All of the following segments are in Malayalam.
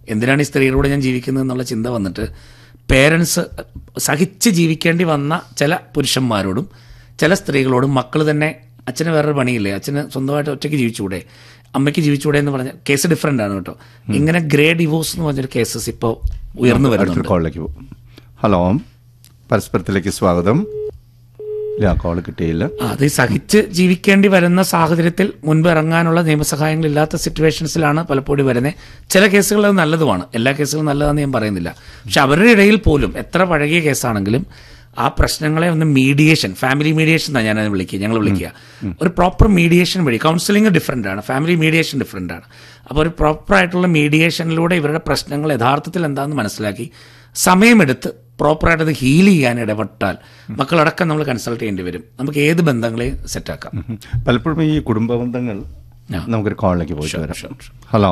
എന്തിനാണ് ഈ സ്ത്രീകളോട് ഞാൻ ജീവിക്കുന്നത് എന്നുള്ള ചിന്ത വന്നിട്ട് പേരൻസ് സഹിച്ച് ജീവിക്കേണ്ടി വന്ന ചില പുരുഷന്മാരോടും ചില സ്ത്രീകളോടും മക്കൾ തന്നെ അച്ഛന് വേറൊരു പണിയില്ലേ അച്ഛന് സ്വന്തമായിട്ട് ഒറ്റയ്ക്ക് ജീവിച്ചുകൂടെ അമ്മയ്ക്ക് ജീവിച്ചുകൂടെ എന്ന് പറഞ്ഞ കേസ് ഡിഫറെൻ്റ് ആണ് കേട്ടോ ഇങ്ങനെ ഗ്രേ ഡിവോഴ്സ് എന്ന് പറഞ്ഞൊരു കേസസ് ഇപ്പോൾ ഉയർന്നു വരുന്നുണ്ട് അടുത്തൊരു കോളിലേക്ക് പോകും ഹലോ പരസ്പരത്തിലേക്ക് സ്വാഗതം ഇല്ല കോള് കിട്ടിയില്ല ആ, അത് ഈ സഹിച്ച് ജീവിക്കേണ്ടി വരുന്ന സാഹചര്യത്തിൽ മുൻപ് ഇറങ്ങാനുള്ള നിയമസഹായങ്ങൾ ഇല്ലാത്ത സിറ്റുവേഷൻസിലാണ് പലപ്പോഴും വരുന്നത് ചില കേസുകൾ അത് നല്ലതുമാണ് എല്ലാ കേസുകളും നല്ലതാണെന്ന് ഞാൻ പറയുന്നില്ല പക്ഷെ അവരുടെ ഇടയിൽ പോലും എത്ര പഴകിയ കേസാണെങ്കിലും ആ പ്രശ്നങ്ങളെ ഒന്ന് മീഡിയേഷൻ ഫാമിലി മീഡിയേഷൻ എന്നാണ് ഞാനത് വിളിക്കുക ഞങ്ങൾ വിളിക്കുക ഒരു പ്രോപ്പർ മീഡിയേഷൻ വഴി കൗൺസിലിംഗ് ഡിഫറെൻ്റ് ആണ് ഫാമിലി മീഡിയേഷൻ ഡിഫറെൻ്റ് ആണ് അപ്പോൾ ഒരു പ്രോപ്പർ ആയിട്ടുള്ള മീഡിയേഷനിലൂടെ ഇവരുടെ പ്രശ്നങ്ങൾ യഥാർത്ഥത്തിൽ എന്താണെന്ന് മനസ്സിലാക്കി സമയമെടുത്ത് പ്രോപ്പറായിട്ട് അത് ഹീൽ ചെയ്യാൻ ഇടപെട്ടാൽ മക്കളടക്കം നമ്മൾ കൺസൾട്ട് ചെയ്യേണ്ടി വരും നമുക്ക് ഏത് ബന്ധങ്ങളെയും സെറ്റാക്കാം ഉം. പലപ്പോഴും ഈ കുടുംബ ബന്ധങ്ങൾ ആ. നമുക്കൊരു കോളിലേക്ക് പോയിട്ട് Sure, വരാം sure, sure. ഹലോ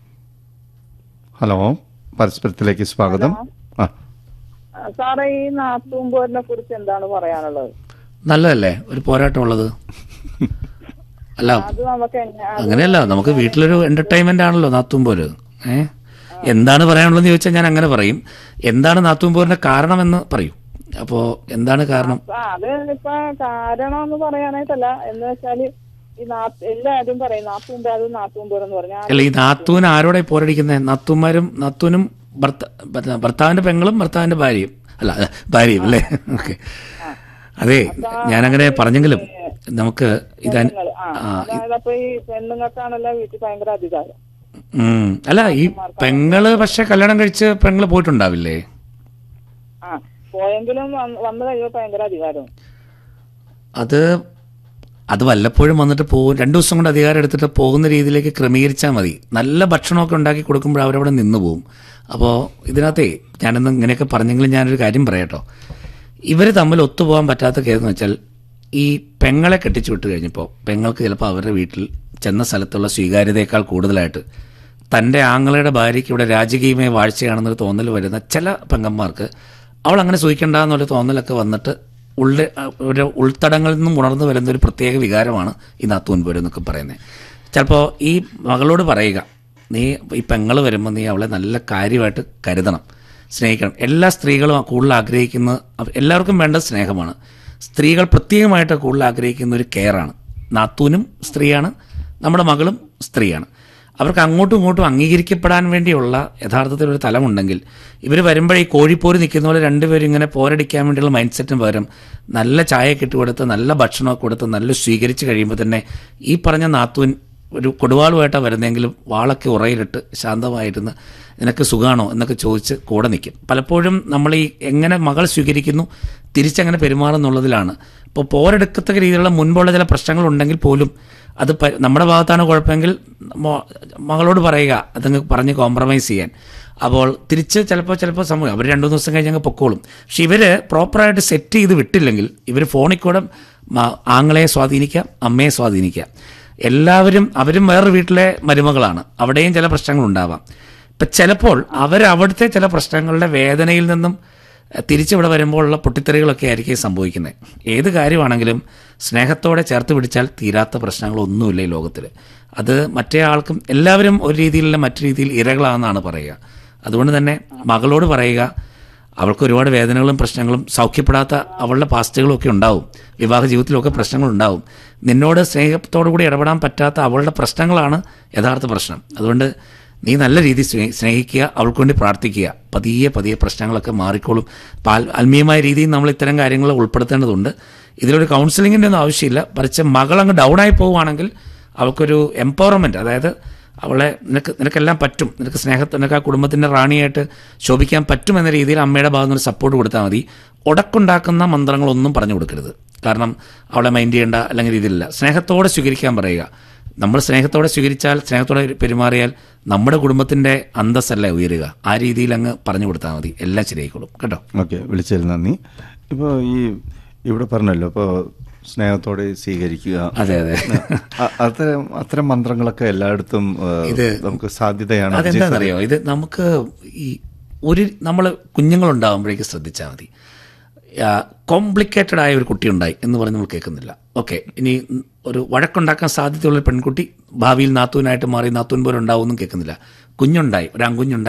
ഹലോ പരസ്പരത്തിലേക്ക് സ്വാഗതം ആ സാറേ ഈ നാത്തൂമ്പോരിനെ കുറിച്ച് എന്താണ് പറയാനുള്ളത് നല്ലതല്ലേ ഒരു പോരാട്ടം ഉള്ളത് അല്ല അത് നമുക്ക് എങ്ങ- അത് അങ്ങനെയല്ല നമുക്ക് വീട്ടിലൊരു എന്റർടൈൻമെന്റ് ആണല്ലോ നാത്തുമ്പോര് ഏ എന്താണ് പറയാനുള്ളതെന്ന് ചോദിച്ചാൽ ഞാൻ അങ്ങനെ പറയും എന്താണ് നാത്തുമ്പോരിന്റെ കാരണമെന്ന് പറയൂ അപ്പോ എന്താണ് കാരണം ആ, അത് ഇപ്പൊ കാരണം എന്ന് പറയാനായിട്ടല്ല എന്ന് വെച്ചാല് ഈ നാ- എല്ലാരും പറയും നാത്തൂമ്പാരും നാത്തൂമ്പോരെന്ന് പറഞ്ഞാൽ അല്ല ഈ നാത്തൂന് ആരോടെ പോരടിക്കുന്നത് നാത്തൂന്മാരും നാത്തൂനും ഭർത്ത ഭർത്ത- ഭർത്താവിന്റെ പെങ്ങളും ഭർത്താവിന്റെ ഭാര്യയും അല്ല അല്ല, ഭാര്യയും അല്ലേ ഓക്കെ അതെ ഞാനങ്ങനെ പറഞ്ഞെങ്കിലും നമുക്ക് ഇതാ പെണ്ണുങ്ങള്. ആ, അതായത് അപ്പൊ ഈ പെണ്ണുങ്ങൾക്കാണല്ലോ വീട്ടിൽ ഭയങ്കര അധികാരം ഉം. അല്ല ഈ പെങ്ങള് പക്ഷെ കല്യാണം കഴിച്ച് പെങ്ങള് പോയിട്ടുണ്ടാവില്ലേ ആ പോയെങ്കിലും വന്ന് വന്നു കഴിയുമ്പോ ഭയങ്കര അധികാരം അത് അത് വല്ലപ്പോഴും വന്നിട്ട് പോകും രണ്ടു ദിവസം കൊണ്ട് അധികാരം എടുത്തിട്ട് പോകുന്ന രീതിയിലേക്ക് ക്രമീകരിച്ചാൽ മതി നല്ല ഭക്ഷണമൊക്കെ ഉണ്ടാക്കി കൊടുക്കുമ്പോൾ അവരവിടെ നിന്ന് പോകും അപ്പോൾ ഇതിനകത്തേ ഞാനൊന്ന് ഇങ്ങനെയൊക്കെ പറഞ്ഞെങ്കിലും ഞാനൊരു കാര്യം പറയാട്ടോ ഇവർ തമ്മിൽ ഒത്തുപോകാൻ പറ്റാത്ത കേസെന്ന് വെച്ചാൽ ഈ പെങ്ങളെ കെട്ടിച്ചു വിട്ട് കഴിഞ്ഞപ്പോൾ പെങ്ങൾക്ക് ചിലപ്പോൾ അവരുടെ വീട്ടിൽ ചെന്ന സ്ഥലത്തുള്ള സ്വീകാര്യതയേക്കാൾ കൂടുതലായിട്ട് തൻ്റെ ആങ്ങളയുടെ ഭാര്യയ്ക്ക് ഇവിടെ രാജകീയമായ വാഴ്ചയാണെന്നൊരു തോന്നൽ വരുന്ന ചില പെങ്ങന്മാർക്ക് അവൾ അങ്ങനെ സൂഹിക്കേണ്ട എന്നൊരു തോന്നലൊക്കെ വന്നിട്ട് ഉള്ളിൽ ഒരു ഉൾത്തടങ്ങളിൽ നിന്നും ഉണർന്നു വരുന്ന ഒരു പ്രത്യേക വികാരമാണ് ഈ നാത്തൂൻ പോര് എന്നൊക്കെ പറയുന്നത് ചിലപ്പോൾ ഈ മകളോട് പറയുക നീ ഈ പെങ്ങൾ വരുമ്പോൾ നീ അവളെ നല്ല കാര്യമായിട്ട് കരുതണം സ്നേഹിക്കണം എല്ലാ സ്ത്രീകളും ആ കൂടുതൽ ആഗ്രഹിക്കുന്ന അവ- എല്ലാവർക്കും വേണ്ടത് സ്നേഹമാണ് സ്ത്രീകൾ പ്രത്യേകമായിട്ട് കൂടുതൽ ആഗ്രഹിക്കുന്ന ഒരു കെയറാണ് നാത്തൂനും സ്ത്രീയാണ് നമ്മുടെ മകളും സ്ത്രീയാണ് അവർക്ക് അങ്ങോട്ടും ഇങ്ങോട്ടും അംഗീകരിക്കപ്പെടാൻ വേണ്ടിയുള്ള യഥാർത്ഥത്തിൽ ഒരു തലമുണ്ടെങ്കിൽ ഇവർ വരുമ്പോഴേ ഈ കോഴിപ്പോര് നിൽക്കുന്ന പോലെ രണ്ടുപേരും ഇങ്ങനെ പോരടിക്കാൻ വേണ്ടിയുള്ള മൈൻഡ് സെറ്റിന് പകരം നല്ല ചായ ഇട്ട് കൊടുത്ത് നല്ല ഭക്ഷണമൊക്കെ കൊടുത്ത് നല്ല സ്വീകരിച്ച് കഴിയുമ്പോൾ തന്നെ ഈ പറഞ്ഞ നാത്തൂൻ ഒരു കൊടുവാളുമായിട്ടാണ് വരുന്നതെങ്കിലും വാളൊക്കെ ഉറയിലിട്ട് ശാന്തമായിരുന്ന് നിനക്ക് സുഖാണോ എന്നൊക്കെ ചോദിച്ച് കൂടെ നിൽക്കും പലപ്പോഴും നമ്മൾ ഈ എങ്ങനെ മകൾ സ്വീകരിക്കുന്നു തിരിച്ചെങ്ങനെ പെരുമാറുന്നുള്ളതിലാണ് ഇപ്പോൾ പോരെടുക്കത്തക്ക രീതിയിലുള്ള മുൻപുള്ള ചില പ്രശ്നങ്ങളുണ്ടെങ്കിൽ പോലും അത് പ- നമ്മുടെ ഭാഗത്താണ് കുഴപ്പമെങ്കിൽ മോ- മകളോട് പറയുക അതങ്ങ് പറഞ്ഞ് കോംപ്രമൈസ് ചെയ്യാൻ അപ്പോൾ തിരിച്ച് ചിലപ്പോൾ ചിലപ്പോൾ സമയം അവർ രണ്ടു ദിവസം കഴിഞ്ഞ് അങ്ങ് പൊക്കോളും പക്ഷെ ഇവർ പ്രോപ്പറായിട്ട് സെറ്റ് ചെയ്ത് വിട്ടില്ലെങ്കിൽ ഇവർ ഫോണിൽ കൂടെ മ- ആങ്ങളെ സ്വാധീനിക്കാം അമ്മയെ സ്വാധീനിക്കാം എല്ലാവരും അവരും വേറൊരു വീട്ടിലെ മരുമകളാണ് അവിടെയും ചില പ്രശ്നങ്ങൾ ഉണ്ടാവാം ഇപ്പം ചിലപ്പോൾ അവർ അവിടുത്തെ ചില പ്രശ്നങ്ങളുടെ വേദനയിൽ നിന്നും എഹ്, തിരിച്ചിവിടെ വരുമ്പോഴുള്ള പൊട്ടിത്തെറികളൊക്കെ ആയിരിക്കും സംഭവിക്കുന്നത് ഏത് കാര്യമാണെങ്കിലും സ്നേഹത്തോടെ ചേർത്ത് പിടിച്ചാൽ തീരാത്ത പ്രശ്നങ്ങളൊന്നുമില്ല ഈ ലോകത്തിൽ അത് മറ്റേ ആൾക്കും എല്ലാവരും ഒരു രീതിയിലല്ല മറ്റു രീതിയിൽ ഇരകളാണെന്നാണ് പറയുക അതുകൊണ്ട് തന്നെ മകളോട് പറയുക അവൾക്ക് ഒരുപാട് വേദനകളും പ്രശ്നങ്ങളും സൗഖ്യപ്പെടാത്ത അവളുടെ പാസ്റ്റുകളും ഒക്കെ ഉണ്ടാവും വിവാഹ ജീവിതത്തിലൊക്കെ പ്രശ്നങ്ങളുണ്ടാവും നിന്നോട് സ്നേഹത്തോടു കൂടി ഇടപെടാൻ പറ്റാത്ത അവളുടെ പ്രശ്നങ്ങളാണ് യഥാർത്ഥ പ്രശ്നം അതുകൊണ്ട് നീ നല്ല രീതിയിൽ സ്നേ- സ്നേഹിക്കുക അവൾക്ക് വേണ്ടി പ്രാർത്ഥിക്കുക പതിയെ പതിയെ പ്രശ്നങ്ങളൊക്കെ മാറിക്കോളും പാൽ ആത്മീയമായ രീതിയിൽ നമ്മൾ ഇത്തരം കാര്യങ്ങൾ ഉൾപ്പെടുത്തേണ്ടതുണ്ട് ഇതിലൊരു കൗൺസിലിങ്ങിൻ്റെ ഒന്നും ആവശ്യമില്ല മറിച്ച് മകൾ അങ്ങ് ഡൗൺ ആയി പോവുകയാണെങ്കിൽ അവൾക്കൊരു എംപവർമെൻറ്റ് അതായത് അവളെ നിനക്ക് നിനക്കെല്ലാം പറ്റും നിനക്ക് സ്നേഹത്തെ നിനക്ക് ആ കുടുംബത്തിൻ്റെ റാണിയായിട്ട് ശോഭിക്കാൻ പറ്റും എന്ന രീതിയിൽ അമ്മയുടെ ഭാഗത്ത് നിന്ന് സപ്പോർട്ട് കൊടുത്താൽ മതി ഉടക്കുണ്ടാക്കുന്ന മന്ത്രങ്ങളൊന്നും പറഞ്ഞു കൊടുക്കരുത് കാരണം അവളെ മൈൻഡ് ചെയ്യേണ്ട അല്ലെങ്കിൽ രീതിയിലില്ല സ്നേഹത്തോടെ സ്വീകരിക്കാൻ പറയുക നമ്മൾ സ്നേഹത്തോടെ സ്വീകരിച്ചാൽ സ്നേഹത്തോടെ പെരുമാറിയാൽ നമ്മുടെ കുടുംബത്തിൻ്റെ അന്തസ്സല്ലേ ഉയരുക ആ രീതിയിൽ അങ്ങ് പറഞ്ഞു കൊടുത്താൽ മതി എല്ലാം ശരിയായിക്കോളും കേട്ടോ ഓക്കെ വിളിച്ചതിൽ നന്ദി ഇപ്പോൾ ഈ ഇവിടെ പറഞ്ഞല്ലോ ഇപ്പോൾ സ്നേഹത്തോടെ സ്വീകരിക്കുക അതെ അതെ അ- അത്തരം അത്തരം മന്ത്രങ്ങളൊക്കെ എല്ലായിടത്തും ഏഹ്, ഇത് നമുക്ക് സാധ്യതയാണ് അതെന്താണെന്നറിയോ ഇത് നമുക്ക് ഈ ഒരു നമ്മൾ കുഞ്ഞുങ്ങളുണ്ടാകുമ്പോഴേക്ക് ശ്രദ്ധിച്ചാൽ മതി കോംപ്ലിക്കേറ്റഡ് ആയ ഒരു കുട്ടി ഉണ്ടായി എന്ന് പറഞ്ഞ് നമ്മൾ കേൾക്കുന്നില്ല ഓക്കെ ഇനി ഒരു വഴക്കുണ്ടാക്കാൻ സാധ്യതയുള്ള ഒരു പെൺകുട്ടി ഭാവിയിൽ നാത്തൂനായിട്ട് മാറി നാത്തൂൻ പോലെ ഉണ്ടാവുമെന്നും കേൾക്കുന്നില്ല കുഞ്ഞുണ്ടായി ഒരു ആൺകുഞ്ഞുണ്ടായി